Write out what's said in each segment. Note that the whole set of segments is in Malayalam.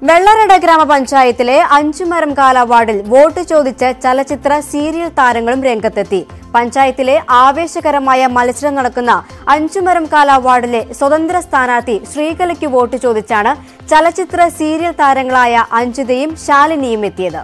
വെള്ളറട ഗ്രാമപഞ്ചായത്തിലെ അഞ്ചുമരംകാല വാർഡിൽ വോട്ട് ചോദിച്ച് ചലച്ചിത്ര സീരിയൽ താരങ്ങളും രംഗത്തെത്തി പഞ്ചായത്തിലെ ആവേശകരമായ മത്സരം നടക്കുന്ന അഞ്ചുമരംകാല വാർഡിലെ സ്വതന്ത്ര സ്ഥാനാർത്ഥി ശ്രീകലയ്ക്ക് വോട്ട് ചോദിച്ചാണ് ചലച്ചിത്ര സീരിയൽ താരങ്ങളായ അഞ്ജിതയും ശാലിനിയും എത്തിയത്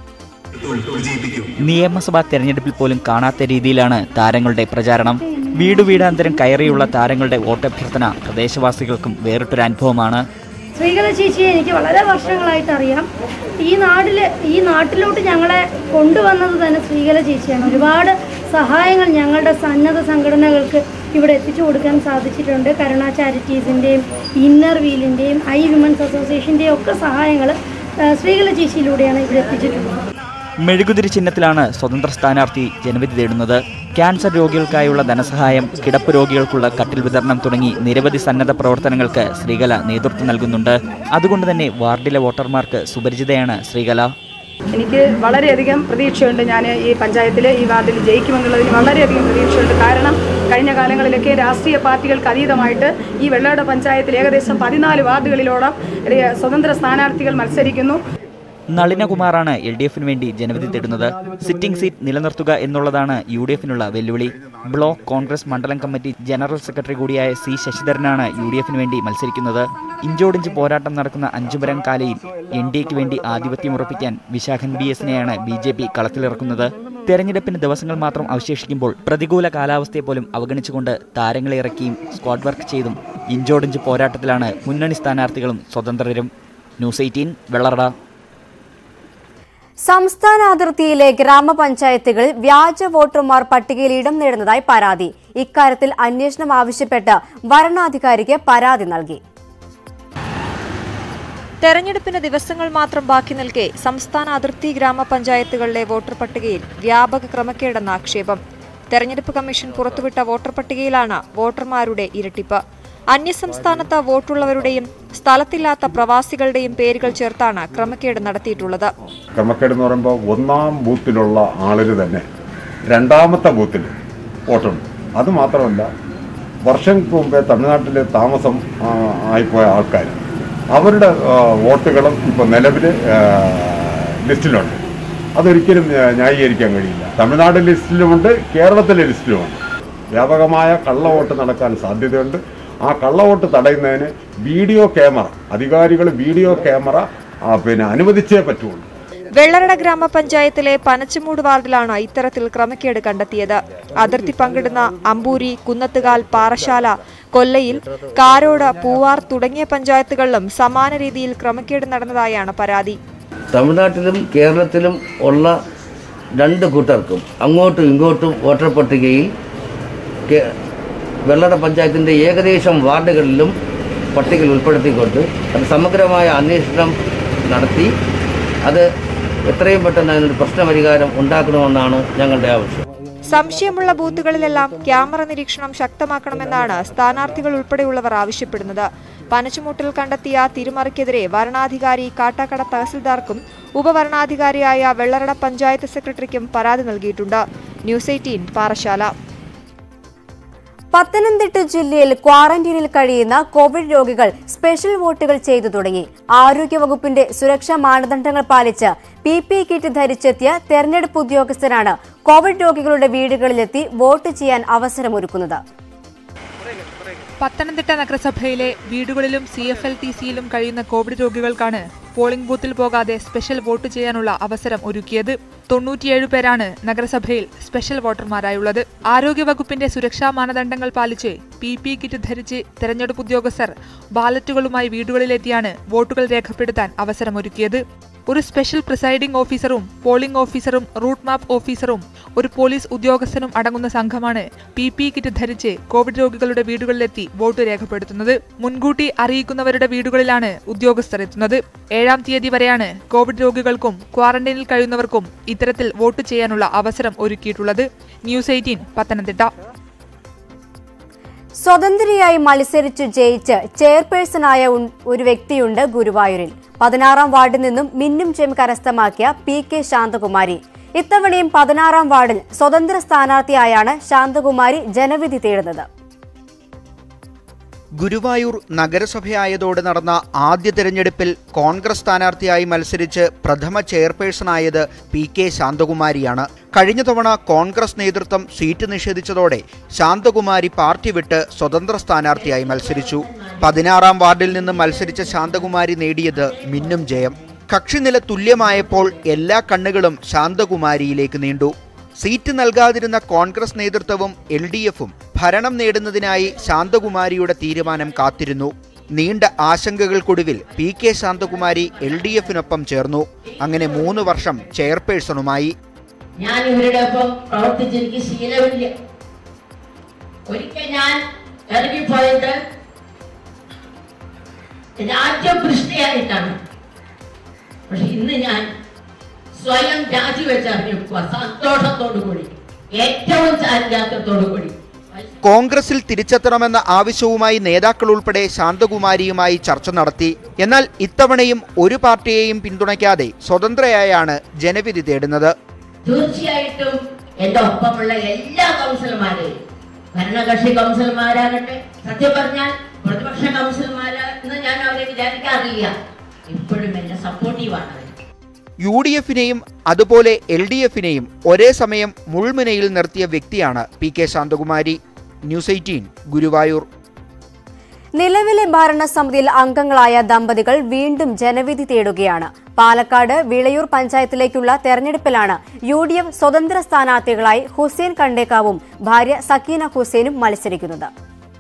നിയമസഭാ തെരഞ്ഞെടുപ്പിൽ പോലും കാണാത്ത രീതിയിലാണ് താരങ്ങളുടെ പ്രചാരണം വീടു വീടാന്തരം കയറിയുള്ള താരങ്ങളുടെ വോട്ടഭ്യർത്ഥന പ്രദേശവാസികൾക്കും വേറിട്ടൊരു അനുഭവമാണ് ശ്രീകല ചേച്ചിയെ എനിക്ക് വളരെ വർഷങ്ങളായിട്ട് അറിയാം ഈ നാട്ടിൽ ഈ നാട്ടിലോട്ട് ഞങ്ങളെ കൊണ്ടുവന്നത് തന്നെ ശ്രീകല ചേച്ചിയാണ് ഒരുപാട് സഹായങ്ങൾ ഞങ്ങളുടെ സന്നദ്ധ സംഘടനകൾക്ക് ഇവിടെ എത്തിച്ചു കൊടുക്കാൻ സാധിച്ചിട്ടുണ്ട് കരുണ ചാരിറ്റീസിൻ്റെയും ഇന്നർ വീലിൻ്റെയും ഐ വിമൻസ് അസോസിയേഷൻ്റെയും ഒക്കെ സഹായങ്ങൾ ശ്രീകല ചേച്ചിയിലൂടെയാണ് ഇവിടെ എത്തിച്ചിട്ടുള്ളത് മെഴുകുതിരി ചിഹ്നത്തിലാണ് സ്വതന്ത്ര സ്ഥാനാർത്ഥി ജനവിധി തേടുന്നത് ക്യാൻസർ രോഗികൾക്കായുള്ള ധനസഹായം കിടപ്പ് രോഗികൾക്കുള്ള കട്ടിൽ വിതരണം തുടങ്ങി നിരവധി സന്നദ്ധ പ്രവർത്തനങ്ങൾക്ക് ശ്രീകല നേതൃത്വം നൽകുന്നുണ്ട് അതുകൊണ്ട് തന്നെ വാർഡിലെ വോട്ടർമാർക്ക് സുപരിചിതയാണ് ശ്രീകല എനിക്ക് വളരെയധികം പ്രതീക്ഷയുണ്ട് ഞാൻ ഈ പഞ്ചായത്തിൽ ഈ വാർഡിൽ ജയിക്കുമെന്നുള്ളതിന് വളരെയധികം പ്രതീക്ഷയുണ്ട് കാരണം കഴിഞ്ഞ കാലങ്ങളിലൊക്കെ രാഷ്ട്രീയ പാർട്ടികൾക്ക് അതീതമായിട്ട് ഈ വെള്ളയുടെ പഞ്ചായത്തിൽ ഏകദേശം പതിനാല് വാർഡുകളിലോളം ഏ, സ്വതന്ത്ര സ്ഥാനാർത്ഥികൾ മത്സരിക്കുന്നു നളിനകുമാറാണ് എൽ ഡി എഫിന് വേണ്ടി ജനവിധി തേടുന്നത് സിറ്റിംഗ് സീറ്റ് നിലനിർത്തുക എന്നുള്ളതാണ് യു ഡി എഫിനുള്ള വെല്ലുവിളി ബ്ലോക്ക് കോൺഗ്രസ് മണ്ഡലം കമ്മിറ്റി ജനറൽ സെക്രട്ടറി കൂടിയായ സി ശശിധരനാണ് യു ഡി എഫിന് വേണ്ടി മത്സരിക്കുന്നത് ഇഞ്ചോടിഞ്ച് പോരാട്ടം നടക്കുന്ന അഞ്ചുമരം കാലയിൽ എൻ ഡി എക്ക് വേണ്ടി ആധിപത്യം ഉറപ്പിക്കാൻ വിശാഖൻ ബി എസിനെയാണ് ബി ജെ പി കളത്തിലിറക്കുന്നത് തെരഞ്ഞെടുപ്പിന് ദിവസങ്ങൾ മാത്രം അവശേഷിക്കുമ്പോൾ പ്രതികൂല കാലാവസ്ഥയെ പോലും അവഗണിച്ചുകൊണ്ട് താരങ്ങളെ ഇറക്കിയും സ്ക്വാഡ് വർക്ക് ചെയ്തും ഇഞ്ചോടിഞ്ച് പോരാട്ടത്തിലാണ് മുന്നണി സ്ഥാനാർത്ഥികളും സ്വതന്ത്രരും ന്യൂസ് എയ്റ്റീൻ വെള്ളറട സംസ്ഥാന അതിർത്തിയിലെ ഗ്രാമപഞ്ചായത്തുകളിൽ വ്യാജ വോട്ടർമാർ പട്ടികയിൽ ഇടം നേടുന്നതായി പരാതി ഇക്കാര്യത്തിൽ അന്വേഷണം ആവശ്യപ്പെട്ട് വരണാധികാരിക്ക് പരാതി നൽകി തെരഞ്ഞെടുപ്പിന് ദിവസങ്ങൾ മാത്രം ബാക്കി നിൽക്കെ സംസ്ഥാന അതിർത്തി ഗ്രാമപഞ്ചായത്തുകളിലെ വോട്ടർ പട്ടികയിൽ വ്യാപക ക്രമക്കേടെന്ന ആക്ഷേപം തെരഞ്ഞെടുപ്പ് കമ്മീഷൻ പുറത്തുവിട്ട വോട്ടർ പട്ടികയിലാണ് വോട്ടർമാരുടെ ഇരട്ടിപ്പ് അന്യസംസ്ഥാനത്ത് വോട്ടുള്ളവരുടെയും സ്ഥലത്തില്ലാത്ത പ്രവാസികളുടെയും പേരുകൾ ചേർത്താണ് ക്രമക്കേട് നടത്തിയിട്ടുള്ളത് ക്രമക്കേട് എന്ന് പറയുമ്പോൾ ഒന്നാം ബൂത്തിലുള്ള ആളിന് തന്നെ രണ്ടാമത്തെ ബൂത്തിൽ വോട്ടുണ്ട് അത് മാത്രമല്ല വർഷങ്ങൾക്ക് മുമ്പേ തമിഴ്നാട്ടിൽ താമസം ആ, ആയിപ്പോയ ആൾക്കാർ അവരുടെ ആ, വോട്ടുകളും ഇപ്പോൾ നിലവിൽ ലിസ്റ്റിലുണ്ട് അതൊരിക്കലും ആ, ന്യായീകരിക്കാൻ കഴിയില്ല തമിഴ്നാട് ലിസ്റ്റിലുമുണ്ട് കേരളത്തിലെ ലിസ്റ്റിലുമുണ്ട് വ്യാപകമായ കള്ളവോട്ട് നടക്കാൻ സാധ്യതയുണ്ട് ആ കള്ളവോട്ട് തടയുന്നതിന് വീഡിയോ ക്യാമറ അധികാരികൾ വീഡിയോ ക്യാമറ ആ, പിന്നെ അനുവദിച്ചേ പറ്റുള്ളൂ വെള്ളറട ഗ്രാമപഞ്ചായത്തിലെ പനച്ചമൂട് വാർഡിലാണ് ഇത്തരത്തിൽ ക്രമക്കേട് കണ്ടെത്തിയത് അതിർത്തി പങ്കിടുന്ന അമ്പൂരി കുന്നത്തുകാൽ പാറശാല കൊല്ലയിൽ കാരോട് പൂവാർ തുടങ്ങിയ പഞ്ചായത്തുകളിലും സമാന രീതിയിൽ ക്രമക്കേട് നടന്നതായാണ് പരാതി തമിഴ്നാട്ടിലും കേരളത്തിലും ഉള്ള രണ്ട് കൂട്ടർക്കും അങ്ങോട്ടും ഇങ്ങോട്ടും വോട്ടർ പട്ടികയിൽ കേ- വെള്ളട പഞ്ചായത്തിൻ്റെ ഏകദേശം വാർഡുകളിലും പട്ടികയിൽ ഉൾപ്പെടുത്തിക്കൊണ്ട് അത് സമഗ്രമായ അന്വേഷണം നടത്തി അത് എത്രയും പെട്ടെന്ന് അതിനൊരു പ്രശ്നപരിഹാരം ഉണ്ടാക്കണമെന്നാണ് ഞങ്ങളുടെ ആവശ്യം സംശയമുള്ള ബൂത്തുകളിലെല്ലാം ക്യാമറ നിരീക്ഷണം ശക്തമാക്കണമെന്നാണ് സ്ഥാനാർത്ഥികൾ ഉൾപ്പെടെയുള്ളവർ ആവശ്യപ്പെടുന്നത് പനച്ചുമൂട്ടിൽ കണ്ടെത്തിയ തിരുമറിക്കെതിരെ വരണാധികാരി കാട്ടാക്കട തഹസിൽദാർക്കും ഉപവരണാധികാരിയായ വെള്ളറട പഞ്ചായത്ത് സെക്രട്ടറിക്കും പരാതി നൽകിയിട്ടുണ്ട് ന്യൂസ് എയ്റ്റീൻ പാറശാല പത്തനംതിട്ട ജില്ലയിൽ ക്വാറന്റീനിൽ കഴിയുന്ന കോവിഡ് രോഗികൾ സ്പെഷ്യൽ വോട്ടുകൾ ചെയ്തു തുടങ്ങി ആരോഗ്യവകുപ്പിന്റെ സുരക്ഷാ മാനദണ്ഡങ്ങൾ പാലിച്ച് പി പി കിറ്റ് ധരിച്ചെത്തിയ തെരഞ്ഞെടുപ്പ് ഉദ്യോഗസ്ഥരാണ് കോവിഡ് രോഗികളുടെ വീടുകളിലെത്തി വോട്ട് ചെയ്യാൻ അവസരമൊരുക്കുന്നത് പത്തനംതിട്ട നഗരസഭയിലെ വീടുകളിലും സി എഫ് എൽ ടി സിയിലും കഴിയുന്ന കോവിഡ് രോഗികൾക്കാണ് പോളിംഗ് ബൂത്തിൽ പോകാതെ സ്പെഷ്യൽ വോട്ട് ചെയ്യാനുള്ള അവസരം ഒരുക്കിയത് തൊണ്ണൂറ്റിയേഴ് പേരാണ് നഗരസഭയിൽ സ്പെഷ്യൽ വോട്ടർമാരായുള്ളത് ആരോഗ്യവകുപ്പിന്റെ സുരക്ഷാ മാനദണ്ഡങ്ങൾ പാലിച്ച് പി പി കിറ്റ് ധരിച്ച് തെരഞ്ഞെടുപ്പ് ഉദ്യോഗസ്ഥർ ബാലറ്റുകളുമായി വീടുകളിലെത്തിയാണ് വോട്ടുകൾ രേഖപ്പെടുത്താൻ അവസരമൊരുക്കിയത് ഒരു സ്പെഷ്യൽ പ്രിസൈഡിംഗ് ഓഫീസറും പോളിംഗ് ഓഫീസറും റൂട്ട് മാപ്പ് ഓഫീസറും ഒരു പോലീസ് ഉദ്യോഗസ്ഥനും അടങ്ങുന്ന സംഘമാണ് പി പി കിറ്റ് ധരിച്ച് കോവിഡ് രോഗികളുടെ വീടുകളിലെത്തി വോട്ട് രേഖപ്പെടുത്തുന്നത് മുൻകൂട്ടി അറിയിക്കുന്നവരുടെ വീടുകളിലാണ് ഉദ്യോഗസ്ഥർ എത്തുന്നത് ഏഴാം തീയതി വരെയാണ് കോവിഡ് രോഗികൾക്കും ക്വാറന്റൈനിൽ കഴിയുന്നവർക്കും ഇത്തരത്തിൽ വോട്ട് ചെയ്യാനുള്ള അവസരം ഒരുക്കിയിട്ടുള്ളത് ന്യൂസ് എയ്റ്റീൻ പത്തനംതിട്ട സ്വതന്ത്രയായി മത്സരിച്ചു ജയിച്ച് ചെയർപേഴ്സണായ ഉൺ- ഒരു വ്യക്തിയുണ്ട് ഗുരുവായൂരിൽ പതിനാറാം വാർഡിൽ നിന്നും മിന്നും ജയം കരസ്ഥമാക്കിയ പി കെ ശാന്തകുമാരി ഇത്തവണയും പതിനാറാം വാർഡിൽ സ്വതന്ത്ര സ്ഥാനാർത്ഥിയായാണ് ശാന്തകുമാരി ജനവിധി തേടുന്നത് ഗുരുവായൂർ നഗരസഭയായതോടെ നടന്ന ആദ്യ തെരഞ്ഞെടുപ്പിൽ കോൺഗ്രസ് സ്ഥാനാർത്ഥിയായി മത്സരിച്ച് പ്രഥമ ചെയർപേഴ്സണായത് പി കെ ശാന്തകുമാരിയാണ് കഴിഞ്ഞ തവണ കോൺഗ്രസ് നേതൃത്വം സീറ്റ് നിഷേധിച്ചതോടെ ശാന്തകുമാരി പാർട്ടി വിട്ട് സ്വതന്ത്ര സ്ഥാനാർത്ഥിയായി മത്സരിച്ചു പതിനാറാം വാർഡിൽ നിന്ന് മത്സരിച്ച ശാന്തകുമാരി നേടിയത് മിന്നും ജയം കക്ഷിനില തുല്യമായപ്പോൾ എല്ലാ കണ്ണുകളും ശാന്തകുമാരിയിലേക്ക് നീണ്ടു സീറ്റ് നൽകാതിരുന്ന കോൺഗ്രസ് നേതൃത്വവും എൽ ഡി എഫും ഭരണം നേടുന്നതിനായി ശാന്തകുമാരിയുടെ തീരുമാനം കാത്തിരുന്നു നീണ്ട ആശങ്കകൾക്കൊടുവിൽ P K Shanthakumari L D എഫിനൊപ്പം ചേർന്നു അങ്ങനെ മൂന്ന് വർഷം ചെയർപേഴ്സണുമായി ഞാൻ ഇവരുടെ ഒപ്പം പ്രവർത്തിച്ച് എനിക്ക് ശീലമില്ല ഒരിക്കൽ ഞാൻ ഇറങ്ങിപ്പോയത് രാജ്യപൃഷ്ടിയായിട്ടാണ് പക്ഷെ ഇന്ന് ഞാൻ സ്വയം രാജിവെച്ചറിഞ്ഞിരിക്കുക സന്തോഷത്തോടു കൂടി ഏറ്റവും ചാരിതാർത്ഥത്തോടു കൂടി കോൺഗ്രസിൽ തിരിച്ചെത്തണമെന്ന ആവശ്യവുമായി നേതാക്കൾ ഉൾപ്പെടെ ശാന്തകുമാരിയുമായി ചർച്ച നടത്തി എന്നാൽ ഇത്തവണയും ഒരു പാർട്ടിയെയും പിന്തുണയ്ക്കാതെ സ്വതന്ത്രയായാണ് ജനവിധി തേടുന്നത് തീർച്ചയായിട്ടും എന്റെ ഒപ്പമുള്ള എല്ലാ കൗൺസിലർമാരെയും ഭരണകക്ഷി കൗൺസിലർമാരാകട്ടെ സത്യം പറഞ്ഞാൽ പ്രതിപക്ഷ കൗൺസിലർമാരെന്ന് ഞാൻ അവരെ വിചാരിക്കാറില്ല ഇപ്പോഴും എന്നെ സപ്പോർട്ടീവാണ് അവർ യു ഡി എഫിനെയും അതുപോലെ എൽ ഡി എഫിനെയും ഒരേ സമയം മുൾമുനയിൽ നിർത്തിയ വ്യക്തിയാണ് P K Shanthakumari news eighteen Guruvayur നിലവിലെ ഭരണസമിതിയിൽ അംഗങ്ങളായ ദമ്പതികൾ വീണ്ടും ജനവിധി തേടുകയാണ് പാലക്കാട് വിളയൂർ പഞ്ചായത്തിലേക്കുള്ള തെരഞ്ഞെടുപ്പിലാണ് യു ഡി എഫ് സ്വതന്ത്ര സ്ഥാനാർത്ഥികളായി ഹുസൈൻ കണ്ടേക്കാവും ഭാര്യ സക്കീന ഹുസൈനും മത്സരിക്കുന്നത്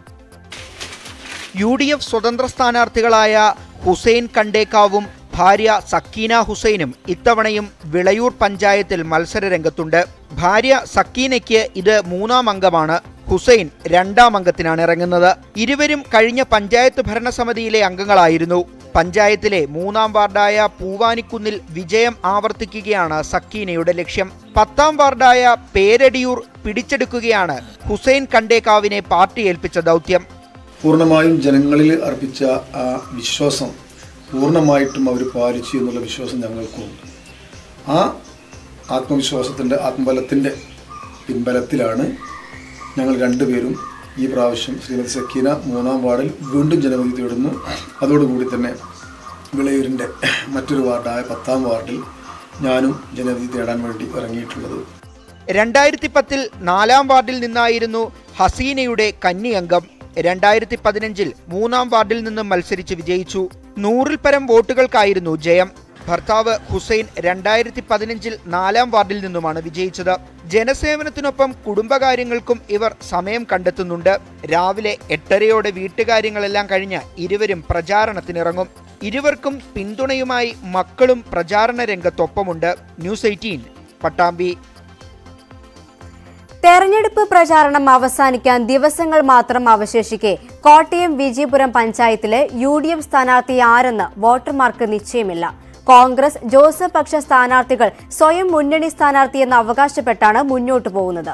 യു ഡി എഫ് സ്വതന്ത്ര സ്ഥാനാർത്ഥികളായ ഹുസൈൻ കണ്ടേക്കാവും ഭാര്യ സക്കീന ഹുസൈനും ഇത്തവണയും വിളയൂർ പഞ്ചായത്തിൽ മത്സര രംഗത്തുണ്ട് ഭാര്യ സക്കീനയ്ക്ക് ഇത് മൂന്നാം അംഗമാണ് ഹുസൈൻ രണ്ടാം അംഗത്തിനാണ് ഇറങ്ങുന്നത് ഇരുവരും കഴിഞ്ഞ പഞ്ചായത്ത് ഭരണസമിതിയിലെ അംഗങ്ങളായിരുന്നു പഞ്ചായത്തിലെ മൂന്നാം വാർഡായ പൂവാനിക്കുന്നിൽ വിജയം ആവർത്തിക്കുകയാണ് സക്കീനയുടെ ലക്ഷ്യം പത്താം വാർഡായ പേരടിയൂർ പിടിച്ചെടുക്കുകയാണ് ഹുസൈൻ കണ്ടേക്കാവിനെ പാർട്ടി ഏൽപ്പിച്ച ദൗത്യം പൂർണ്ണമായും ജനങ്ങളിൽ അർപ്പിച്ച ആ വിശ്വാസം പൂർണ്ണമായിട്ടും അവർ പാലിച്ചു എന്നുള്ള വിശ്വാസം ഞങ്ങൾക്കുണ്ട് ആ ആത്മവിശ്വാസത്തിൻ്റെ ആത്മബലത്തിൻ്റെ പിൻബലത്തിലാണ് ഞങ്ങൾ രണ്ടുപേരും ഈ പ്രാവശ്യം ശ്രീമതി സക്കീന മൂന്നാം വാർഡിൽ വീണ്ടും ജനവിധി തേടുന്നു അതോടുകൂടി തന്നെ വിളയൂരിൻ്റെ മറ്റൊരു വാർഡായ പത്താം വാർഡിൽ ഞാനും ജനവിധി തേടാൻ വേണ്ടി ഇറങ്ങിയിട്ടുള്ളത് രണ്ടായിരത്തി പത്തിൽ നാലാം വാർഡിൽ നിന്നായിരുന്നു ഹസീനയുടെ കന്നി അംഗം രണ്ടായിരത്തി പതിനഞ്ചിൽ മൂന്നാം വാർഡിൽ നിന്നും മത്സരിച്ച് വിജയിച്ചു നൂറിൽ പരം വോട്ടുകൾക്കായിരുന്നു ജയം ഭർത്താവ് ഹുസൈൻ രണ്ടായിരത്തി പതിനഞ്ചിൽ നാലാം വാർഡിൽ നിന്നുമാണ് വിജയിച്ചത് ജനസേവനത്തിനൊപ്പം കുടുംബകാര്യങ്ങൾക്കും ഇവർ സമയം കണ്ടെത്തുന്നുണ്ട് രാവിലെ എട്ടരയോടെ വീട്ടുകാര്യങ്ങളെല്ലാം കഴിഞ്ഞ് ഇരുവരും പ്രചാരണത്തിനിറങ്ങും ഇരുവർക്കും പിന്തുണയുമായി മക്കളും പ്രചാരണ രംഗത്തൊപ്പമുണ്ട് ന്യൂസ് എയ്റ്റീൻ പട്ടാമ്പി തെരഞ്ഞെടുപ്പ് പ്രചാരണം അവസാനിക്കാൻ ദിവസങ്ങൾ മാത്രം അവശേഷിക്കെ കോട്ടയം വിജയപുരം പഞ്ചായത്തിലെ യു ഡി എഫ് സ്ഥാനാർത്ഥി ആരെന്ന് വോട്ടർമാർക്ക് നിശ്ചയമില്ല കോൺഗ്രസ് ജോസഫ് പക്ഷ സ്ഥാനാർത്ഥികൾ സ്വയം മുന്നണി സ്ഥാനാർത്ഥിയെന്ന് അവകാശപ്പെട്ടാണ് മുന്നോട്ടു പോകുന്നത്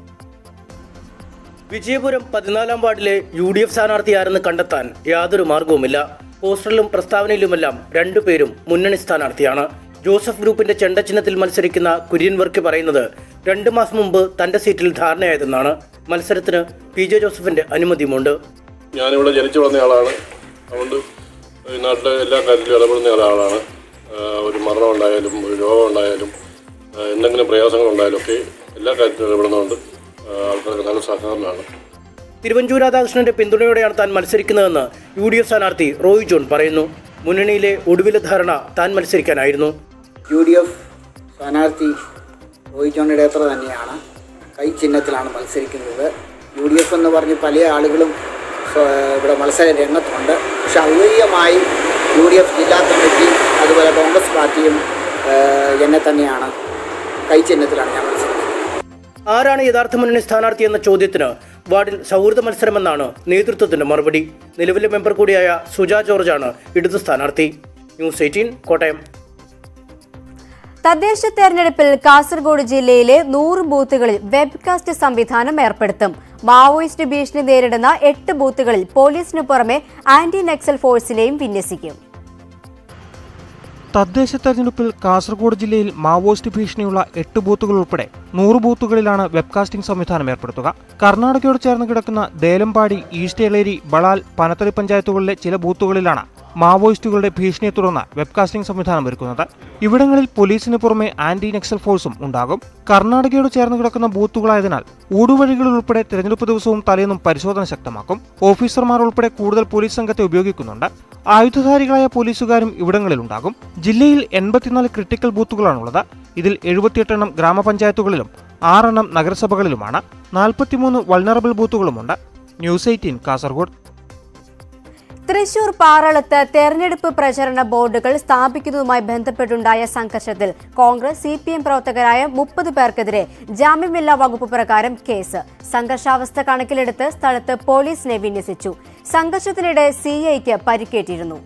വിജയപുരം പതിനാലാം വാർഡിലെ യു ഡി എഫ് സ്ഥാനാർത്ഥി ആരെന്ന് കണ്ടെത്താൻ യാതൊരു മാർഗവുമില്ല പോസ്റ്ററിലും പ്രസ്താവനയിലുമെല്ലാം രണ്ടുപേരും മുന്നണി സ്ഥാനാർത്ഥിയാണ് ജോസഫ് ഗ്രൂപ്പിന്റെ ചെണ്ടച്ചിഹ്നത്തിൽ മത്സരിക്കുന്ന കുര്യൻ വർക്കി പറയുന്നത് രണ്ടു മാസം മുമ്പ് തന്റെ സീറ്റിൽ ധാരണയായതെന്നാണ് മത്സരത്തിന് പി ജെ ജോസഫിന്റെ അനുമതിയുമുണ്ട് ഞാനിവിടെ ജനിച്ചു വളർന്ന ആളാണ് അതുകൊണ്ട് ഈ നാട്ടിലെ എല്ലാ കാര്യത്തിലും ഇടപെടുന്ന ഒരാളാണ് ആ, ഒരു മരണം ഉണ്ടായാലും ഒരു രോഗം ഉണ്ടായാലും ആ, എന്തെങ്കിലും പ്രയാസങ്ങൾ ഉണ്ടായാലും ഒക്കെ എല്ലാ കാര്യത്തിലും ഇടപെടുന്നതുകൊണ്ട് ആ, ആൾക്കാർക്ക് നല്ല സഹകരണമാണ് തിരുവഞ്ചൂർ രാധാകൃഷ്ണന്റെ പിന്തുണയോടെയാണ് താൻ മത്സരിക്കുന്നതെന്ന് യു ഡി എഫ് സ്ഥാനാർത്ഥി റോയ് ജോൺ പറയുന്നു മുന്നണിയിലെ ഒടുവിലെ ധാരണ താൻ മത്സരിക്കാനായിരുന്നു യു ഡി എഫ് സ്ഥാനാർത്ഥി റോയ് ജോൺ ഇടയത്ര തന്നെയാണ് കൈ ചിഹ്നത്തിലാണ് മത്സരിക്കുന്നത് യു ഡി എഫ് എന്ന് പറഞ്ഞ് പല ആളുകളും സ്വ- ഇവിടെ മത്സര രംഗത്തുണ്ട് പക്ഷെ ഔദ്യോഗികമായി യു ഡി എഫ് ജില്ലാ കമ്മിറ്റി അതുപോലെ കോൺഗ്രസ് പാർട്ടിയും ഏഹ്, എന്നെ തന്നെയാണ് കൈ ചിഹ്നത്തിലാണ് ഞാൻ മത്സരിക്കുന്നത് ആരാണ് യഥാർത്ഥ മുന്നണി സ്ഥാനാർത്ഥി എന്ന ചോദ്യത്തിന് വാർഡിൽ സൗഹൃദ മത്സരമെന്നാണ് നേതൃത്വത്തിന്റെ മറുപടി നിലവിലെ മെമ്പർ കൂടിയായ സുജ ജോർജാണ് ഇടത് സ്ഥാനാർത്ഥി ന്യൂസ് എയ്റ്റീൻ കോട്ടയം തദ്ദേശ തെരഞ്ഞെടുപ്പിൽ കാസർഗോഡ് ജില്ലയിലെ നൂറ് ബൂത്തുകളിൽ വെബ്കാസ്റ്റ് സംവിധാനം ഏർപ്പെടുത്തും മാവോയിസ്റ്റ് ഭീഷണി നേരിടുന്ന എട്ട് ബൂത്തുകളിൽ പോലീസിനു പുറമെ ആന്റി നക്സൽ ഫോഴ്സിനെയും വിന്യസിക്കും തദ്ദേശ തെരഞ്ഞെടുപ്പിൽ കാസർഗോഡ് ജില്ലയിൽ മാവോയിസ്റ്റ് ഭീഷണിയുള്ള എട്ട് ബൂത്തുകൾ ഉൾപ്പെടെ നൂറ് ബൂത്തുകളിലാണ് വെബ്കാസ്റ്റിംഗ് സംവിധാനം ഏർപ്പെടുത്തുക കർണാടകയോട് ചേർന്ന് കിടക്കുന്ന ദേലമ്പാടി ഈസ്റ്റ് എളേരി ബളാൽ പനത്തടി പഞ്ചായത്തുകളിലെ ചില ബൂത്തുകളിലാണ് മാവോയിസ്റ്റുകളുടെ ഭീഷണിയെ തുടർന്ന് വെബ്കാസ്റ്റിംഗ് സംവിധാനം ഒരുക്കുന്നത് ഇവിടങ്ങളിൽ പോലീസിന് പുറമെ ആന്റി നക്സൽ ഫോഴ്സും ഉണ്ടാകും കർണാടകയോട് ചേർന്ന് കിടക്കുന്ന ബൂത്തുകളായതിനാൽ ഊടുവഴികളിൽ ഉൾപ്പെടെ തെരഞ്ഞെടുപ്പ് ദിവസവും തലേന്നും പരിശോധന ശക്തമാക്കും ഓഫീസർമാർ ഉൾപ്പെടെ കൂടുതൽ പോലീസ് സംഘത്തെ ഉപയോഗിക്കുന്നുണ്ട് ആയുധധാരികളായ പോലീസുകാരും ഇവിടങ്ങളിലുണ്ടാകും ജില്ലയിൽ എൺപത്തിനാല് ക്രിട്ടിക്കൽ ബൂത്തുകളാണുള്ളത് ഇതിൽ എഴുപത്തിയെട്ടെണ്ണം ഗ്രാമപഞ്ചായത്തുകളിലും ആറെണ്ണം നഗരസഭകളിലുമാണ് നാൽപ്പത്തിമൂന്ന് വൾണറബിൾ ബൂത്തുകളുമുണ്ട് ന്യൂസ് എയ്റ്റീൻ കാസർഗോഡ് തൃശൂർ പാറളത്ത് തെരഞ്ഞെടുപ്പ് പ്രചരണ ബോർഡുകൾ സ്ഥാപിക്കുന്നതുമായി ബന്ധപ്പെട്ടുണ്ടായ സംഘർഷത്തിൽ കോൺഗ്രസ് സി പി എം പ്രവർത്തകരായ മുപ്പത് പേർക്കെതിരെ ജാമ്യമില്ലാ വകുപ്പ് പ്രകാരം കേസ് സംഘർഷാവസ്ഥ കണക്കിലെടുത്ത് സ്ഥലത്ത് പോലീസിനെ വിന്യസിച്ചു സംഘർഷത്തിനിടെ സിഐക്ക് പരിക്കേറ്റിരുന്നു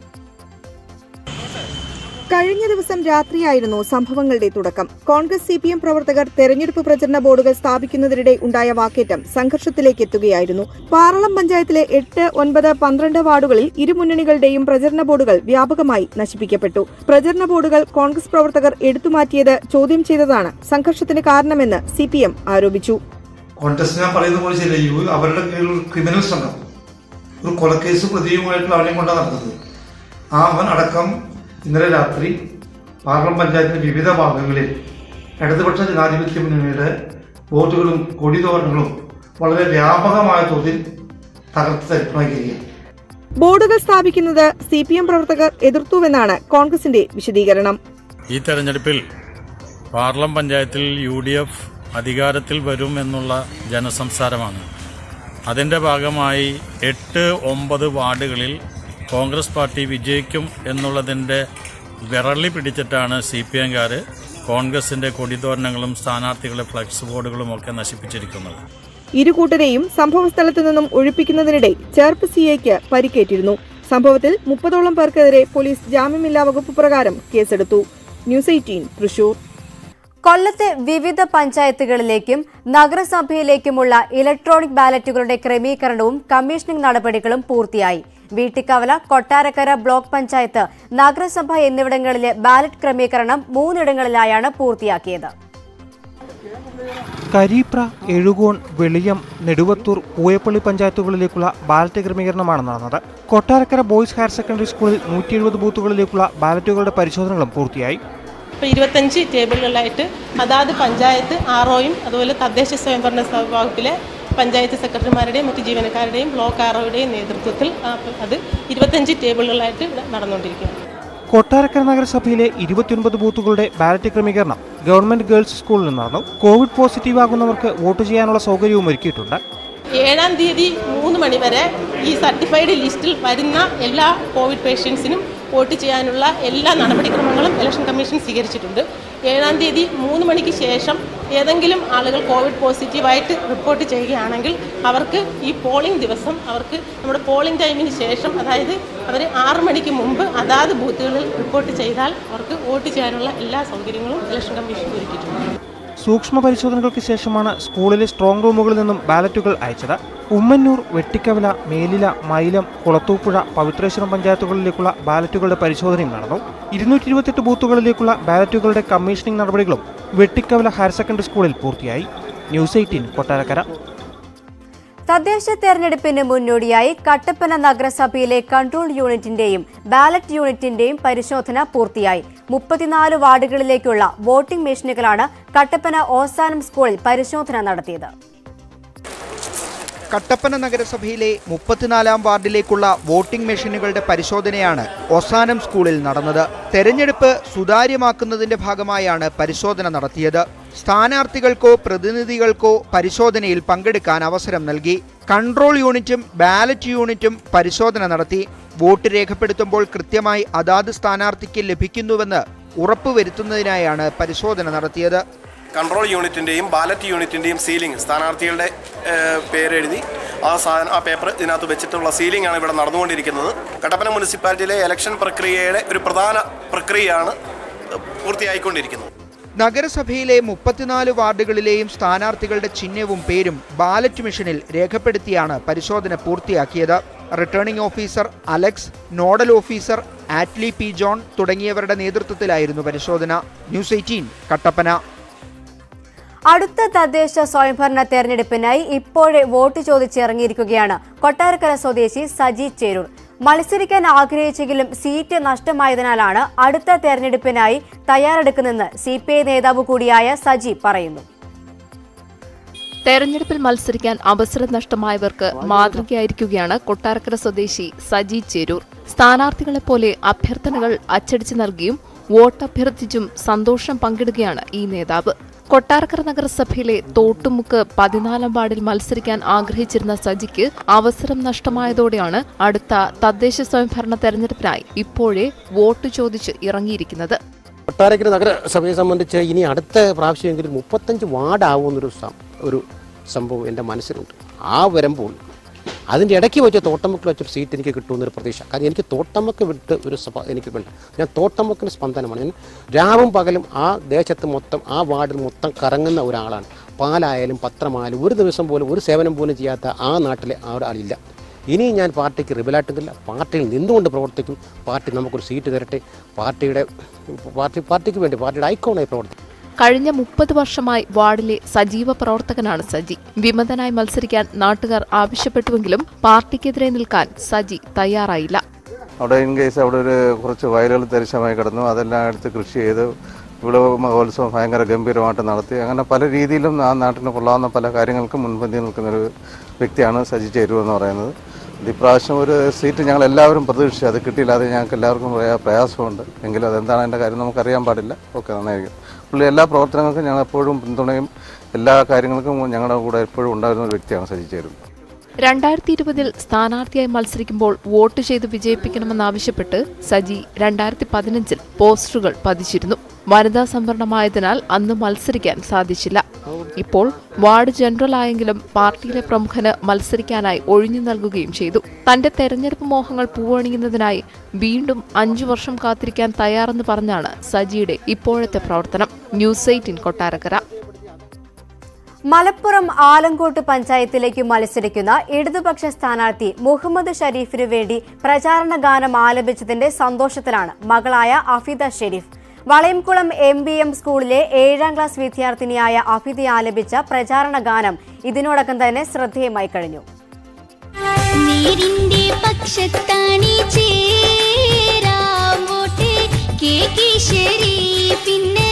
കഴിഞ്ഞ ദിവസം രാത്രിയായിരുന്നു സംഭവങ്ങളുടെ തുടക്കം കോൺഗ്രസ് സി പി എം പ്രവർത്തകർ തെരഞ്ഞെടുപ്പ് പ്രചരണ ബോർഡുകൾ സ്ഥാപിക്കുന്നതിനിടെ ഉണ്ടായ വാക്കേറ്റം സംഘർഷത്തിലേക്ക് എത്തുകയായിരുന്നു പാറളം പഞ്ചായത്തിലെ എട്ട് ഒൻപത് പന്ത്രണ്ട് വാർഡുകളിൽ ഇരുമുന്നണികളുടെയും പ്രചരണ ബോർഡുകൾ വ്യാപകമായി നശിപ്പിക്കപ്പെട്ടു പ്രചരണ ബോർഡുകൾ കോൺഗ്രസ് പ്രവർത്തകർ എടുത്തുമാറ്റിയത് ചോദ്യം ചെയ്തതാണ് സംഘർഷത്തിന് കാരണമെന്ന് സി പി എം ആരോപിച്ചു കോൺഗ്രസ് ഞാൻ പറയുന്ന പോലെ ശരി യു അവരുടെ കീഴിൽ ഒരു ക്രിമിനൽ സംഘം ഒരു കൊലക്കേസ് പ്രതിയുമായിട്ടുള്ള അവനെയും കൊണ്ടാണ് നടന്നത് ആ അവൻ അടക്കം ഇന്നലെ രാത്രി പാർലം പഞ്ചായത്തിന്റെ വിവിധ ഭാഗങ്ങളിൽ ഇടതുപക്ഷ ജനാധിപത്യ മുന്നണിയുടെ വോട്ടുകളും കൊടിതോരണങ്ങളും വളരെ വ്യാപകമായ തോതിൽ തകർത്ത് തരിപ്പണാക്കിയിരിക്കുകയാണ് ബോർഡുകൾ സ്ഥാപിക്കുന്നത് സി പി എം പ്രവർത്തകർ എതിർത്തുവെന്നാണ് കോൺഗ്രസിന്റെ വിശദീകരണം ഈ തെരഞ്ഞെടുപ്പിൽ പാർലം പഞ്ചായത്തിൽ യു ഡി എഫ് അധികാരത്തിൽ വരും എന്നുള്ള ജനസംസാരമാണ് അതിൻ്റെ ഭാഗമായി എട്ട് ഒമ്പത് വാർഡുകളിൽ കോൺഗ്രസ് പാർട്ടി വിജയിക്കും എന്നുള്ളതിൻ്റെ വിരളി പിടിച്ചിട്ടാണ് സി പി എംകാർ കോൺഗ്രസിൻ്റെ കൊടിതോരണങ്ങളും സ്ഥാനാർത്ഥികളുടെ ഫ്ലക്സ് ബോർഡുകളും ഒക്കെ നശിപ്പിച്ചിരിക്കുന്നത് ഇരുകൂട്ടരെയും സംഭവസ്ഥലത്തു നിന്നും ഒഴിപ്പിക്കുന്നതിനിടെ ചേർപ്പ് സിഐക്ക് പരിക്കേറ്റിരുന്നു സംഭവത്തിൽ മുപ്പതോളം പേർക്കെതിരെ പോലീസ് ജാമ്യമില്ലാ വകുപ്പ് പ്രകാരം കേസെടുത്തു ന്യൂസ് എയ്റ്റീൻ തൃശൂർ കൊല്ലത്തെ വിവിധ പഞ്ചായത്തുകളിലേക്കും നഗരസഭയിലേക്കുമുള്ള ഇലക്ട്രോണിക് ബാലറ്റുകളുടെ ക്രമീകരണവും കമ്മീഷനിംഗ് നടപടികളും പൂർത്തിയായി വീട്ടിക്കവല കൊട്ടാരക്കര ബ്ലോക്ക് പഞ്ചായത്ത് നഗരസഭ എന്നിവിടങ്ങളിലെ ബാലറ്റ് ക്രമീകരണം മൂന്നിടങ്ങളിലായാണ് പൂർത്തിയാക്കിയത് കരീപ്ര എഴുകോൺ വെളിയം നെടുവത്തൂർ പൂയപ്പള്ളി പഞ്ചായത്തുകളിലേക്കുള്ള ബാലറ്റ് ക്രമീകരണമാണ് നടന്നത് കൊട്ടാരക്കര ബോയ്സ് ഹയർ സെക്കൻഡറി സ്കൂളിൽ നൂറ്റി എഴുപത് ബൂത്തുകളിലേക്കുള്ള ബാലറ്റുകളുടെ പരിശോധനകളും പൂർത്തിയായി ഇപ്പോൾ ഇരുപത്തഞ്ച് ടേബിളുകളിലായിട്ട് അതാത് പഞ്ചായത്ത് ആർ ഒയും അതുപോലെ തദ്ദേശ സ്വയംഭരണ സ- വകുപ്പിലെ പഞ്ചായത്ത് സെക്രട്ടറിമാരുടെയും മറ്റ് ജീവനക്കാരുടെയും ബ്ലോക്ക് ആർ ഒയുടെയും നേതൃത്വത്തിൽ ആ, അത് ഇരുപത്തഞ്ച് ടേബിളുകളായിട്ട് ഇവിടെ നടന്നുകൊണ്ടിരിക്കുകയാണ് കൊട്ടാരക്കര നഗരസഭയിലെ ഇരുപത്തിയൊൻപത് ബൂത്തുകളുടെ ബാലറ്റ് ക്രമീകരണം ഗവൺമെന്റ് ഗേൾസ് സ്കൂളിൽ നടന്നു കോവിഡ് പോസിറ്റീവ് ആകുന്നവർക്ക് വോട്ട് ചെയ്യാനുള്ള സൗകര്യവും ഒരുക്കിയിട്ടുണ്ട് ഏഴാം തീയതി മൂന്ന് മണിവരെ ഈ സർട്ടിഫൈഡ് ലിസ്റ്റിൽ വരുന്ന എല്ലാ കോവിഡ് പേഷ്യൻസിനും വോട്ട് ചെയ്യാനുള്ള എല്ലാ നടപടിക്രമങ്ങളും ഇലക്ഷൻ കമ്മീഷൻ സ്വീകരിച്ചിട്ടുണ്ട് ഏഴാം തീയതി മൂന്ന് മണിക്ക് ശേഷം ഏതെങ്കിലും ആളുകൾ കോവിഡ് പോസിറ്റീവായിട്ട് റിപ്പോർട്ട് ചെയ്യുകയാണെങ്കിൽ അവർക്ക് ഈ പോളിംഗ് ദിവസം അവർക്ക് നമ്മുടെ പോളിംഗ് ടൈമിന് ശേഷം അതായത് അവർ ആറ് മണിക്ക് മുമ്പ് അതാത് ബൂത്തുകളിൽ റിപ്പോർട്ട് ചെയ്താൽ അവർക്ക് വോട്ട് ചെയ്യാനുള്ള എല്ലാ സൗകര്യങ്ങളും ഇലക്ഷൻ കമ്മീഷൻ ഒരുക്കിയിട്ടുണ്ട് സൂക്ഷ്മ പരിശോധനകൾക്ക് ശേഷമാണ് സ്കൂളിലെ സ്ട്രോങ് റൂമുകളിൽ നിന്നും ബാലറ്റുകൾ അയച്ചത് ഉമ്മന്നൂർ വെട്ടിക്കവല മേലില മൈലം കുളത്തൂപ്പുഴ പവിത്രേശ്വരം പഞ്ചായത്തുകളിലേക്കുള്ള ബാലറ്റുകളുടെ പരിശോധനയും നടന്നു ഇരുന്നൂറ്റി ഇരുപത്തെട്ട് ബൂത്തുകളിലേക്കുള്ള ബാലറ്റുകളുടെ കമ്മീഷനിംഗ് നടപടികളും വെട്ടിക്കവല ഹയർ സെക്കൻഡറി സ്കൂളിൽ പൂർത്തിയായി ന്യൂസ് എയ്റ്റീൻ കൊട്ടാരക്കര തദ്ദേശ തെരഞ്ഞെടുപ്പിന് മുന്നോടിയായി കട്ടപ്പന നഗരസഭയിലെ കൺട്രോൾ യൂണിറ്റിന്റെയും ബാലറ്റ് യൂണിറ്റിന്റെയും പരിശോധന പൂർത്തിയായി മുപ്പത്തിനാല് വാർഡുകളിലേക്കുള്ള വോട്ടിംഗ് മെഷീനുകളാണ് കട്ടപ്പന ഓസാനം സ്കൂളിൽ പരിശോധന നടത്തിയത് കട്ടപ്പന നഗരസഭയിലെ മുപ്പത്തിനാലാം വാർഡിലേക്കുള്ള വോട്ടിംഗ് മെഷീനുകളുടെ പരിശോധനയാണ് ഒസാനം സ്കൂളിൽ നടന്നത് തെരഞ്ഞെടുപ്പ് സുതാര്യമാക്കുന്നതിന്റെ ഭാഗമായാണ് പരിശോധന നടത്തിയത് സ്ഥാനാർത്ഥികൾക്കോ പ്രതിനിധികൾക്കോ പരിശോധനയിൽ പങ്കെടുക്കാൻ അവസരം നൽകി കൺട്രോൾ യൂണിറ്റും ബാലറ്റ് യൂണിറ്റും പരിശോധന നടത്തി വോട്ട് രേഖപ്പെടുത്തുമ്പോൾ കൃത്യമായി അതാത് സ്ഥാനാർത്ഥിക്ക് ലഭിക്കുന്നുവെന്ന് ഉറപ്പുവരുത്തുന്നതിനായാണ് പരിശോധന നടത്തിയത് കൺട്രോൾ യൂണിറ്റിൻ്റെയും ബാലറ്റ് യൂണിറ്റിൻ്റെയും സീലിംഗ് സ്ഥാനാർത്ഥികളുടെ ഏഹ്, പേരെഴുതി ആ സാധനം ആ പേപ്പർ ഇതിനകത്ത് വെച്ചിട്ടുള്ള സീലിംഗ് ആണ് ഇവിടെ നടന്നുകൊണ്ടിരിക്കുന്നത് കട്ടപ്പന മുനിസിപ്പാലിറ്റിയിലെ ഇലക്ഷൻ പ്രക്രിയയുടെ ഒരു പ്രധാന പ്രക്രിയയാണ് പൂർത്തിയായിക്കൊണ്ടിരിക്കുന്നത് നഗരസഭയിലെ മുപ്പത്തിനാല് വാർഡുകളിലെയും സ്ഥാനാർത്ഥികളുടെ ചിഹ്നവും പേരും ബാലറ്റ് മെഷീനിൽ രേഖപ്പെടുത്തിയാണ് പരിശോധന പൂർത്തിയാക്കിയത് returning officer Alex nodal officer Attlee P John തുടങ്ങിയവരുടെ നേതൃത്വത്തിലായിരുന്നു പരിശോധന ന്യൂസ് എയ്റ്റീൻ കട്ടപ്പന അടുത്ത തദ്ദേശ സ്വയംഭരണ തെരഞ്ഞെടുപ്പിനായി ഇപ്പോഴേ വോട്ട് ചോദിച്ചിറങ്ങിയിരിക്കുകയാണ് കൊട്ടാരക്കര സ്വദേശി സജി ചേരൂർ മത്സരിക്കാൻ ആഗ്രഹിച്ചെങ്കിലും സീറ്റ് നഷ്ടമായതിനാലാണ് അടുത്ത തെരഞ്ഞെടുപ്പിനായി തയ്യാറെടുക്കുന്നതെന്ന് സി പി ഐ നേതാവ് കൂടിയായ സജി പറയുന്നു തെരഞ്ഞെടുപ്പിൽ മത്സരിക്കാൻ അവസരം നഷ്ടമായവർക്ക് മാതൃകയായിരിക്കുകയാണ് കൊട്ടാരക്കര സ്വദേശി സജി ചേരൂർ സ്ഥാനാർത്ഥികളെപ്പോലെ അഭ്യർത്ഥനകൾ അച്ചടിച്ചു നൽകിയും വോട്ട് അഭ്യർത്ഥിച്ചും സന്തോഷം പങ്കിടുകയാണ് ഈ നേതാവ് കൊട്ടാരക്കര നഗരസഭയിലെ തോട്ടുമുക്ക് പതിനാലാം വാർഡിൽ മത്സരിക്കാൻ ആഗ്രഹിച്ചിരുന്ന സജിക്ക് അവസരം നഷ്ടമായതോടെയാണ് അടുത്ത തദ്ദേശ സ്വയംഭരണ തെരഞ്ഞെടുപ്പിനായി ഇപ്പോഴേ വോട്ട് ചോദിച്ച് ഇറങ്ങിയിരിക്കുന്നത് കൊട്ടാരക്കര നഗരസഭയെ സംബന്ധിച്ച് ഇനി അടുത്ത പ്രാവശ്യമെങ്കിലും മുപ്പത്തഞ്ച് വാർഡാവുമെന്നൊരു സം- ഒരു സംഭവം എൻ്റെ മനസ്സിലുണ്ട് ആ വരുമ്പോൾ അതിൻ്റെ ഇടയ്ക്ക് വെച്ച് തോട്ടമുക്കിൽ വെച്ചൊരു സീറ്റ് എനിക്ക് കിട്ടുമെന്നൊരു പ്രതീക്ഷ കാരണം എനിക്ക് തോട്ടമുക്ക് വിട്ട് ഒരു സഭ എനിക്ക് വേണ്ട ഞാൻ തോട്ടമുക്കിന് സ്പന്ദനമാണ് ഞാൻ രാവും പകലും ആ ദേശത്ത് മൊത്തം ആ വാർഡിൽ മൊത്തം കറങ്ങുന്ന ഒരാളാണ് പാലായാലും പത്രമായാലും ഒരു ദിവസം പോലും ഒരു സേവനം പോലും ചെയ്യാത്ത ആ നാട്ടിലെ ആ ഒരാളില്ല ഇനി ഞാൻ പാർട്ടിക്ക് റിബലായിട്ടുന്നില്ല പാർട്ടിയിൽ നിന്നുകൊണ്ട് പ്രവർത്തിക്കും പാർട്ടി നമുക്കൊരു സീറ്റ് തരട്ടെ പാർട്ടിയുടെ പാർട്ടി പാർട്ടിക്ക് വേണ്ടി പാർട്ടിയുടെ ഐക്കോണായി പ്രവർത്തിക്കും കഴിഞ്ഞ മുപ്പത് വർഷമായി വാർഡിലെ സജീവ പ്രവർത്തകനാണ് സജി വിമതനായി മത്സരിക്കാൻ നാട്ടുകാർ ആവശ്യപ്പെട്ടുവെങ്കിലും പാർട്ടിക്കെതിരെ നിൽക്കാൻ സജി തയ്യാറായില്ല അവിടെ ഇൻ കേസ് അവിടെ ഒരു കുറച്ച് വയലുകൾ തരിശമായി കിടന്നു അതെല്ലാം എടുത്ത് കൃഷി ചെയ്ത് വിളവ് മഹോത്സവം ഭയങ്കര ഗംഭീരമായിട്ട് നടത്തി അങ്ങനെ പല രീതിയിലും ആ നാട്ടിന് കൊള്ളാവുന്ന പല കാര്യങ്ങൾക്കും മുൻപന്തി നിൽക്കുന്നൊരു വ്യക്തിയാണ് സജി ചേരു എന്ന് പറയുന്നത് ഇത് ഇപ്രാവശ്യം ഒരു സീറ്റ് ഞങ്ങൾ എല്ലാവരും പ്രതീക്ഷിച്ചു അത് കിട്ടിയില്ല അത് ഞങ്ങൾക്ക് എല്ലാവർക്കും പ്രയാ- പ്രയാസമുണ്ട് എങ്കിലും അതെന്താണ് അതിൻ്റെ കാര്യം നമുക്കറിയാൻ പാടില്ല ഓക്കെ നന്നായിരിക്കും പുള്ളി എല്ലാ പ്രവർത്തനങ്ങൾക്കും ഞങ്ങൾ എപ്പോഴും പിന്തുണയും എല്ലാ കാര്യങ്ങൾക്കും ഞങ്ങളുടെ കൂടെ എപ്പോഴും ഉണ്ടായിരുന്ന ഒരു വ്യക്തിയാണ് സജി ചേരു രണ്ടായിരത്തി ഇരുപതിൽ സ്ഥാനാർത്ഥിയായി മത്സരിക്കുമ്പോൾ വോട്ട് ചെയ്ത് വിജയിപ്പിക്കണമെന്നാവശ്യപ്പെട്ട് സജി രണ്ടായിരത്തി പതിനഞ്ചിൽ പോസ്റ്ററുകൾ പതിച്ചിരുന്നു വനിതാ സംവരണമായതിനാൽ അന്ന് മത്സരിക്കാൻ സാധിച്ചില്ല ഇപ്പോൾ വാർഡ് ജനറൽ ആയെങ്കിലും പാർട്ടിയിലെ പ്രമുഖന് മത്സരിക്കാനായി ഒഴിഞ്ഞു നൽകുകയും ചെയ്തു തന്റെ തെരഞ്ഞെടുപ്പ് മോഹങ്ങൾ പൂവണിയുന്നതിനായി വീണ്ടും അഞ്ചു വർഷം കാത്തിരിക്കാൻ തയ്യാറെന്ന് പറഞ്ഞാണ് സജിയുടെ ഇപ്പോഴത്തെ പ്രവർത്തനം ന്യൂസ് എയ്റ്റീൻ കൊട്ടാരക്കര മലപ്പുറം ആലങ്കോട്ട് പഞ്ചായത്തിലേക്ക് മത്സരിക്കുന്ന ഇടതുപക്ഷ സ്ഥാനാർത്ഥി മുഹമ്മദ് ഷരീഫിനു വേണ്ടി പ്രചാരണ ഗാനം ആലപിച്ചതിന്റെ സന്തോഷത്തിലാണ് മകളായ Afida Sharif Valayamkulam M B M സ്കൂളിലെ ഏഴാം ക്ലാസ് വിദ്യാർത്ഥിനിയായ അഫിദ ആലപിച്ച പ്രചാരണ ഗാനം ഇതിനോടകം തന്നെ ശ്രദ്ധേയമായി കഴിഞ്ഞു നീരിന്റെ പക്ഷത്താണി ചേരാം വോട്ട് കെ കെ ഷരീഫിന്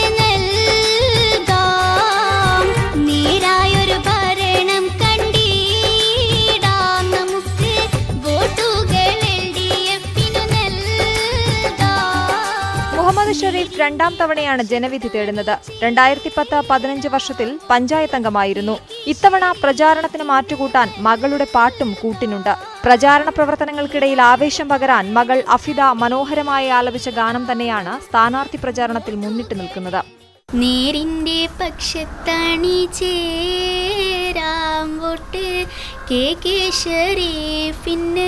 നൽകാം നേരായൊരു ഭരണം കണ്ടിടാം നമുക്ക് വോട്ടുകൾ എൽ ഡി എഫിനു നൽകാം മുഹമ്മദ് ഷരീഫ് രണ്ടാം തവണയാണ് ജനവിധി തേടുന്നത് രണ്ടായിരത്തി പത്ത് പതിനഞ്ച് വർഷത്തിൽ പഞ്ചായത്ത് അംഗമായിരുന്നു ഇത്തവണ പ്രചാരണത്തിന് മാറ്റുകൂട്ടാൻ മകളുടെ പാട്ടും കൂട്ടിനുണ്ട് പ്രചാരണ പ്രവർത്തനങ്ങൾക്കിടയിൽ ആവേശം പകരാൻ മകൾ അഫിദ മനോഹരമായി ആലപിച്ച ഗാനം തന്നെയാണ് സ്ഥാനാർത്ഥി പ്രചാരണത്തിൽ മുന്നിട്ട് നിൽക്കുന്നത് നേരിന്റെ പക്ഷത്തണി ചേരാം വോട്ട് കെ കെ ഷരീഫിന്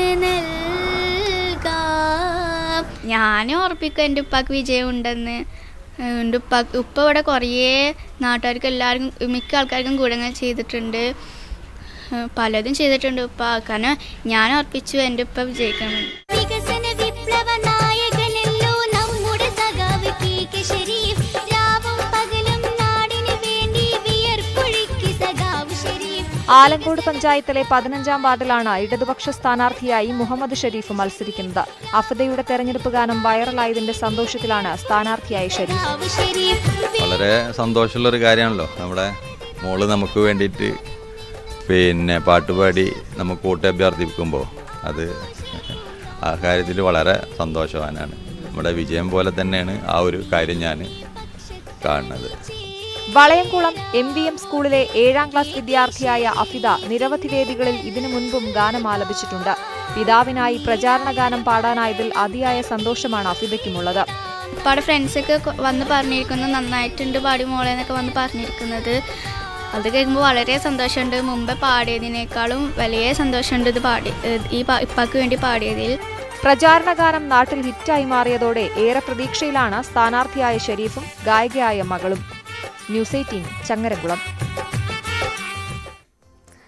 നൽകാം ഞാൻ ഉറപ്പിക്കും എൻ്റെ ഉപ്പാക്ക് വിജയം ഉണ്ടെന്ന് എൻ്റെ ഉപ്പാക്ക് ഉപ്പ ഇവിടെ കുറേ നാട്ടുകാർക്ക് എല്ലാവർക്കും മിക്ക ആൾക്കാർക്കും ഗുണങ്ങൾ ചെയ്തിട്ടുണ്ട് ഏഹ് പലതും ചെയ്തിട്ടുണ്ട് ഉപ്പ കാരണം ഞാൻ ഉറപ്പിച്ചു എൻ്റെ ഉപ്പ വിജയിക്കണം വികസന വിപ്ലവ നായകനല്ലോ നമ്മുടെ സഖാവ് കെ കെ ഷരീഫ് രാവും പകലും നാടിന് വേണ്ടി വിയർപ്പൊഴുക്കി സഖാവ് ഷരീഫ് ആലങ്കോട് പഞ്ചായത്തിലെ പതിനഞ്ചാം വാർഡിലാണ് ഇടതുപക്ഷ സ്ഥാനാർത്ഥിയായി മുഹമ്മദ് ഷരീഫ് മത്സരിക്കുന്നത് അഫിദയുടെ തെരഞ്ഞെടുപ്പ് ഗാനം വൈറലായതിന്റെ സന്തോഷത്തിലാണ് സ്ഥാനാർത്ഥിയായ ഷരീഫ് വളരെ സന്തോഷമുള്ളൊരു കാര്യമാണല്ലോ നമ്മുടെ മോള് നമുക്ക് വേണ്ടിയിട്ട് പിന്നെ പാട്ടുപാടി നമുക്ക് വോട്ട് അഭ്യർത്ഥിക്കുമ്പോൾ അത് ആ കാര്യത്തിൽ വളരെ സന്തോഷവാനാണ് നമ്മുടെ വിജയം പോലെ തന്നെയാണ് ആ ഒരു കാര്യം ഞാൻ കാണുന്നത് വളയംകുളം എം വി എം സ്കൂളിലെ ഏഴാം ക്ലാസ് വിദ്യാർത്ഥിയായ അഫിദ നിരവധി വേദികളിൽ ഇതിനു മുൻപും ഗാനം ആലപിച്ചിട്ടുണ്ട് പിതാവിനായി പ്രചാരണ ഗാനം പാടാനായതിൽ അതിയായ സന്തോഷമാണ് അഫിദയ്ക്കുമുള്ളത് ഉപ്പാടെ ഫ്രണ്ട്സൊക്കെ കൊ- വന്ന് പറഞ്ഞിരിക്കുന്നു നന്നായിട്ടുണ്ട് പാടി മോളെ എന്നൊക്കെ വന്ന് പറഞ്ഞിരിക്കുന്നത് അത് കേൾക്കുമ്പോൾ വളരെ സന്തോഷമുണ്ട് മുമ്പ് പാടിയതിനേക്കാളും വലിയ സന്തോഷമുണ്ട് ഇത് പാടി ഏഹ് ഈ പാ- ഇപ്പാക്ക് വേണ്ടി പാടിയതിൽ പ്രചാരണ ഗാനം നാട്ടിൽ ഹിറ്റായി മാറിയതോടെ ഏറെ പ്രതീക്ഷയിലാണ് സ്ഥാനാർത്ഥിയായ ഷെരീഫും ഗായികയായ മകളും ന്യൂസ് എയ്റ്റീൻ ചങ്ങരംകുളം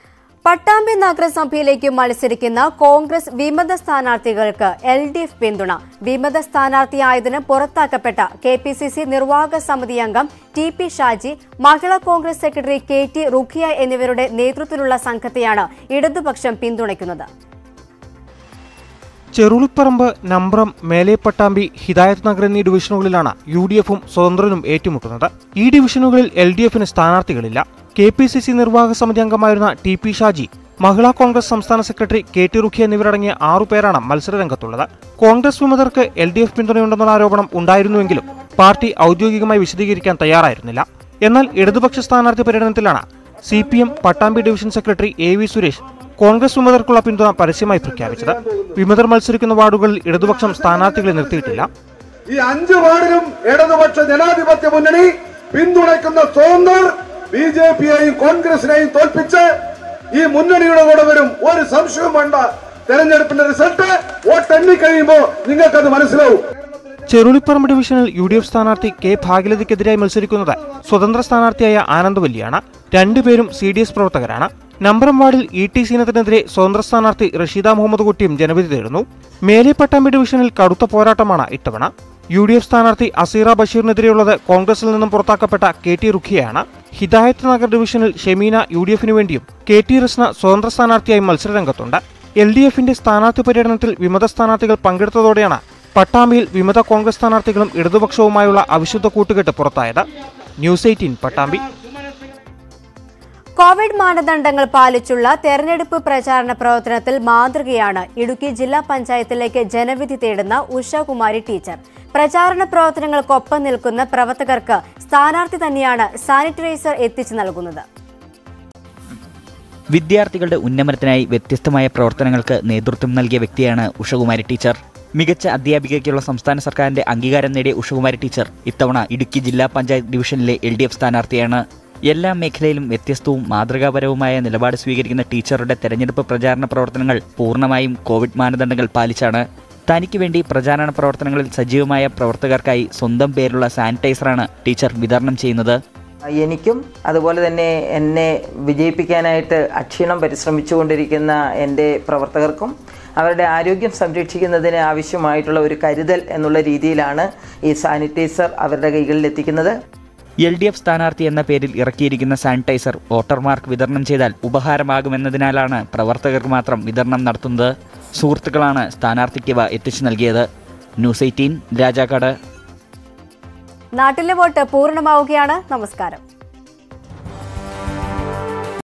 പട്ടാമ്പി നഗരസഭയിലേക്ക് മത്സരിക്കുന്ന കോൺഗ്രസ് വിമത സ്ഥാനാർത്ഥികൾക്ക് എൽ ഡി എഫ് പിന്തുണ വിമത സ്ഥാനാർത്ഥിയായതിന് പുറത്താക്കപ്പെട്ട കെ പി സി സി നിർവാഹക സമിതി അംഗം ടി പി ഷാജി മഹിളാ കോൺഗ്രസ് സെക്രട്ടറി കെ ടി റുഖിയ എന്നിവരുടെ നേതൃത്വത്തിലുള്ള സംഘത്തെയാണ് ഇടതുപക്ഷം പിന്തുണയ്ക്കുന്നത് ചെറുളിപ്പറമ്പ് നമ്പ്രം മേലേപ്പട്ടാമ്പി ഹിദായത്ത് നഗർ എന്നീ ഡിവിഷനുകളിലാണ് യു ഡി എഫും സ്വതന്ത്രനും ഏറ്റുമുട്ടുന്നത് ഈ ഡിവിഷനുകളിൽ എൽ ഡി എഫിന് സ്ഥാനാർത്ഥികളില്ല കെ പി സി സി നിർവാഹക സമിതി അംഗമായിരുന്ന ടി പി ഷാജി മഹിളാ കോൺഗ്രസ് സംസ്ഥാന സെക്രട്ടറി കെ ടി റുഖി എന്നിവരടങ്ങിയ ആറുപേരാണ് മത്സരരംഗത്തുള്ളത് കോൺഗ്രസ് വിമതർക്ക് എൽ ഡി എഫ് പിന്തുണയുണ്ടെന്നുള്ള ആരോപണം ഉണ്ടായിരുന്നുവെങ്കിലും പാർട്ടി ഔദ്യോഗികമായി വിശദീകരിക്കാൻ തയ്യാറായിരുന്നില്ല എന്നാൽ ഇടതുപക്ഷ സ്ഥാനാർത്ഥി പര്യടനത്തിലാണ് C P M Pattambi division secretary A V Suresh Congress വിമതർക്കുള്ള പിന്തുണ പരസ്യമായി പ്രഖ്യാപിച്ചത് വിമതർ മത്സരിക്കുന്ന വാർഡുകളിൽ ഇടതുപക്ഷം സ്ഥാനാർത്ഥികളെ നിർത്തിയിട്ടില്ല ഈ അഞ്ച് വാർഡിലും ഇടതുപക്ഷ ജനാധിപത്യ മുന്നണി പിന്തുണയ്ക്കുന്ന സ്വതന്ത്രർ ബി ജെ പിയെയും കോൺഗ്രസിനെയും തോൽപ്പിച്ച് ഈ മുന്നണിയുടെ കൂടെ വരും ഒരു സംശയവും വേണ്ട തെരഞ്ഞെടുപ്പിന്റെ റിസൾട്ട് വോട്ടെണ്ണി കഴിയുമ്പോൾ നിങ്ങൾക്കത് മനസ്സിലാവും ചെറുളിപ്പറമ്പ് ഡിവിഷനിൽ യു ഡി എഫ് സ്ഥാനാർത്ഥി കെ ഭാഗ്യലതയ്ക്കെതിരായി മത്സരിക്കുന്നത് സ്വതന്ത്ര സ്ഥാനാർത്ഥിയായ ആനന്ദ് വല്ലിയാണ് രണ്ടുപേരും സി ഡി എസ് പ്രവർത്തകരാണ് നമ്പറം വാർഡിൽ ഇ ടി സീനത്തിനെതിരെ സ്വതന്ത്ര സ്ഥാനാർത്ഥി റഷീദ മുഹമ്മദ് കുട്ടിയും ജനവിധി തേടുന്നു മേലെ പട്ടാമ്പി ഡിവിഷനിൽ കടുത്ത പോരാട്ടമാണ് ഇത്തവണ യു ഡി എഫ് സ്ഥാനാർത്ഥി അസീറ ബഷീറിനെതിരെയുള്ളത് കോൺഗ്രസിൽ നിന്നും പുറത്താക്കപ്പെട്ട കെ ടി റുഖിയയാണ് ഹിദായത്ത് നഗർ ഡിവിഷനിൽ ഷെമീന യു ഡി എഫിനു വേണ്ടിയും കെ ടി റസ്ന സ്വതന്ത്ര സ്ഥാനാർത്ഥിയായി മത്സരരംഗത്തുണ്ട് എൽ ഡി എഫിന്റെ സ്ഥാനാർത്ഥി പര്യടനത്തിൽ വിമത സ്ഥാനാർത്ഥികൾ പങ്കെടുത്തതോടെയാണ് പട്ടാമ്പിയിൽ വിമത കോൺഗ്രസ് സ്ഥാനാർത്ഥികളും ഇടതുപക്ഷവുമായുള്ള അവിശുദ്ധ കൂട്ടുകെട്ട് പുറത്തായത് ന്യൂസ് എയ്റ്റീൻ പട്ടാമ്പി കോവിഡ് മാനദണ്ഡങ്ങൾ പാലിച്ചുള്ള തെരഞ്ഞെടുപ്പ് പ്രചാരണ പ്രവർത്തനത്തിൽ മാതൃകയാണ് ഇടുക്കി ജില്ലാ പഞ്ചായത്തിലേക്ക് ജനവിധി തേടുന്ന ഉഷകുമാരി ടീച്ചർ പ്രചാരണ പ്രവർത്തനങ്ങൾക്കൊപ്പം നിൽക്കുന്ന പ്രവർത്തകർക്ക് സ്ഥാനാർത്ഥി തന്നെയാണ് സാനിറ്റൈസർ എത്തിച്ചു നൽകുന്നത് വിദ്യാർത്ഥികളുടെ ഉന്നമനത്തിനായി വ്യത്യസ്തമായ പ്രവർത്തനങ്ങൾക്ക് നേതൃത്വം നൽകിയ വ്യക്തിയാണ് ഉഷകുമാരി ടീച്ചർ മികച്ച അധ്യാപികയ്ക്കുള്ള സംസ്ഥാന സർക്കാരിന്റെ അംഗീകാരം നേടിയ ഉഷകുമാരി ടീച്ചർ ഇത്തവണ ഇടുക്കി ജില്ലാ പഞ്ചായത്ത് ഡിവിഷനിലെ എൽ ഡി എഫ് സ്ഥാനാർത്ഥിയാണ് എല്ലാ മേഖലയിലും വ്യത്യസ്തവും മാതൃകാപരവുമായ നിലപാട് സ്വീകരിക്കുന്ന ടീച്ചറുടെ തെരഞ്ഞെടുപ്പ് പ്രചാരണ പ്രവർത്തനങ്ങൾ പൂർണ്ണമായും കോവിഡ് മാനദണ്ഡങ്ങൾ പാലിച്ചാണ് തനിക്ക് വേണ്ടി പ്രചാരണ പ്രവർത്തനങ്ങളിൽ സജീവമായ പ്രവർത്തകർക്കായി സ്വന്തം പേരുള്ള സാനിറ്റൈസറാണ് ടീച്ചർ വിതരണം ചെയ്യുന്നത് എനിക്കും അതുപോലെ തന്നെ എന്നെ വിജയിപ്പിക്കാനായിട്ട് അക്ഷീണം പരിശ്രമിച്ചുകൊണ്ടിരിക്കുന്ന എൻ്റെ പ്രവർത്തകർക്കും അവരുടെ ആരോഗ്യം സംരക്ഷിക്കുന്നതിന് ആവശ്യമായിട്ടുള്ള ഒരു കരുതൽ എന്നുള്ള രീതിയിലാണ് ഈ സാനിറ്റൈസർ അവരുടെ കൈകളിൽ എത്തിക്കുന്നത് എൽ ഡി എഫ് സ്ഥാനാർത്ഥി എന്ന പേരിൽ ഇറക്കിയിരിക്കുന്ന സാനിറ്റൈസർ വോട്ടർമാർക്ക് വിതരണം ചെയ്താൽ ഉപകാരമാകുമെന്നതിനാലാണ് പ്രവർത്തകർക്ക് മാത്രം വിതരണം നടത്തുന്നത് സുഹൃത്തുക്കളാണ് സ്ഥാനാർത്ഥിക്ക് ഇവ എത്തിച്ചു നൽകിയത് ന്യൂസ് എയ്റ്റീൻ രാജാക്കാട് നാട്ടിലെ വോട്ട് പൂർണ്ണമാവുകയാണ് നമസ്കാരം